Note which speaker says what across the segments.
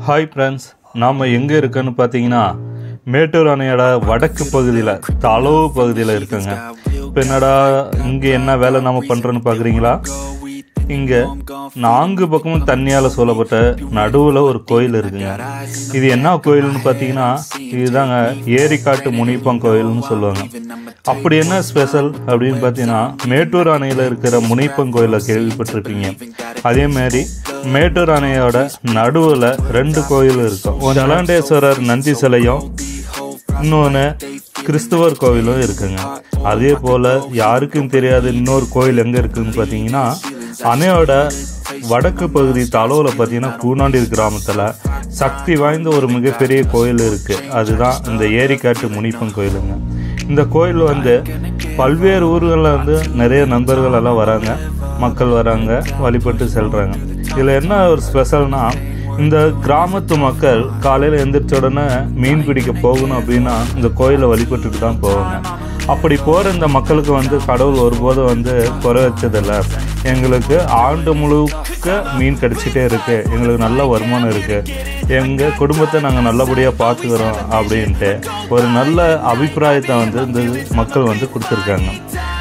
Speaker 1: hi friends நாம் எங்கே இருக்கோன்னு பார்த்தீங்கன்னா மேட்டூர் அணையோட வடக்கு பகுதியில் தளவு பகுதியில் இருக்குங்க இப்போ என்னடா இங்கே என்ன வேலை நம்ம பண்ணுறோன்னு பார்க்குறீங்களா இங்கே நான்கு பக்கமும் தண்ணியால் சூழப்பட்ட நடுவில் ஒரு கோயில் இருக்குங்க இது என்ன கோயில்னு பார்த்தீங்கன்னா இதுதாங்க ஏரிக்காட்டு முனிப்பம் கோயில்னு சொல்லுவாங்க அப்படி என்ன ஸ்பெஷல் அப்படின்னு பார்த்தீங்கன்னா மேட்டூர் அணையில் இருக்கிற முனிப்பன் கோயிலை கேள்விப்பட்டிருப்பீங்க அதே மாதிரி மேட்டூர் அணையோட நடுவில் ரெண்டு கோயில் இருக்கும் ஒரு அலாண்டேஸ்வரர் நந்தி சிலையும் இன்னொன்று கிறிஸ்துவர் கோவிலும் இருக்குங்க அதே போல் யாருக்கும் தெரியாத இன்னொரு கோயில் எங்கே இருக்குன்னு பார்த்தீங்கன்னா அணையோட வடக்கு பகுதி தளவில் பார்த்தீங்கன்னா கூனாண்டி கிராமத்தில் சக்தி வாய்ந்த ஒரு மிகப்பெரிய கோயில் இருக்குது அதுதான் இந்த ஏரிக்காட்டு முனிப்பன் கோயிலுங்க இந்த கோயில் வந்து பல்வேறு ஊர்களில் வந்து நிறைய நண்பர்கள் எல்லாம் வராங்க மக்கள் வராங்க வழிபட்டு செல்கிறாங்க இதில் என்ன ஒரு ஸ்பெஷல்னா இந்த கிராமத்து மக்கள் காலையில் எந்திரிச்ச உடனே மீன் பிடிக்க போகணும் அப்படின்னா இந்த கோயிலை வழிபட்டுட்டு தான் போவாங்க அப்படி போகிற இந்த மக்களுக்கு வந்து கடவுள் ஒருபோதும் வந்து குறை வச்சதில்லை எங்களுக்கு ஆண்டு முழுக்க மீன் கிடைச்சிட்டே இருக்கு எங்களுக்கு நல்ல வருமானம் இருக்குது எங்கள் குடும்பத்தை நாங்கள் நல்லபடியாக பார்த்துக்கிறோம் அப்படின்ட்டு ஒரு நல்ல அபிப்பிராயத்தை வந்து இந்த மக்கள் வந்து கொடுத்துருக்காங்க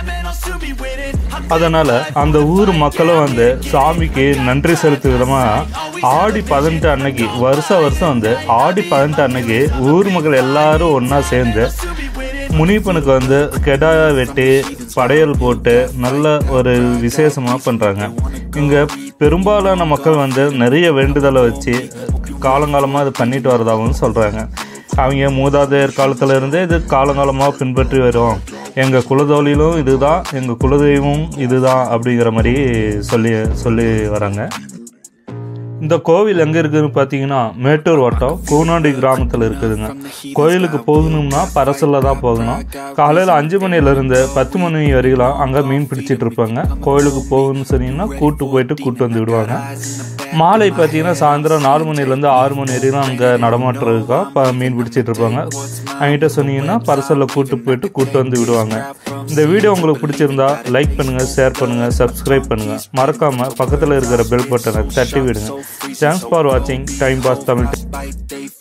Speaker 1: அதனால் அந்த ஊர் மக்களும் வந்து சாமிக்கு நன்றி செலுத்தும் விதமாக ஆடி பதினெட்டு அன்னைக்கு வருஷ வருஷம் வந்து ஆடி பதினெட்டு அன்னைக்கு ஊர் மக்கள் எல்லாரும் ஒன்றா சேர்ந்து முனிப்பனுக்கு வந்து கெடா வெட்டி படையல் போட்டு நல்ல ஒரு விசேஷமாக பண்ணுறாங்க இங்கே பெரும்பாலான மக்கள் வந்து நிறைய வேண்டுதலை வச்சு காலங்காலமாக இது பண்ணிட்டு வரதாகவும் சொல்கிறாங்க அவங்க மூதாதையர் காலத்துல இருந்தே இது காலங்காலமாக பின்பற்றி வரும் எங்கள் குலதொழிலும் இதுதான் எங்கள் குலதெய்வம் இதுதான் அப்படிங்கிற மாதிரி சொல்லி சொல்லி வராங்க இந்த கோவில் எங்கே இருக்குதுன்னு பார்த்தீங்கன்னா மேட்டூர் வட்டம் கூனாண்டி கிராமத்தில் இருக்குதுங்க கோயிலுக்கு போகணும்னா பரசலில் தான் போகணும் காலையில் அஞ்சு மணிலேருந்து பத்து மணி வரைக்கும் அங்கே மீன் பிடிச்சிட்டு இருப்பாங்க கோயிலுக்கு போகணும்னு சொன்னீங்கன்னா கூட்டு போயிட்டு கூட்டு வந்து விடுவாங்க மாலை பார்த்தீங்கன்னா சாயந்தரம் நாலு மணிலேருந்து ஆறு மணி வரைக்கும் அங்கே நடமாட்டம் இருக்கா இப்போ மீன் பிடிச்சிட்டு இருப்பாங்க அவங்ககிட்ட சொன்னீங்கன்னா பரசலில் கூட்டு போயிட்டு கூட்டு வந்து விடுவாங்க இந்த வீடியோ உங்களுக்கு பிடிச்சிருந்தா லைக் பண்ணுங்கள் ஷேர் பண்ணுங்கள் சப்ஸ்கிரைப் பண்ணுங்கள் மறக்காமல் பக்கத்தில் இருக்கிற பெல் பட்டனை தட்டி விடுங்க தேங்க்ஸ் ஃபார் வாட்சிங் டைம் பாஸ் தமிழ்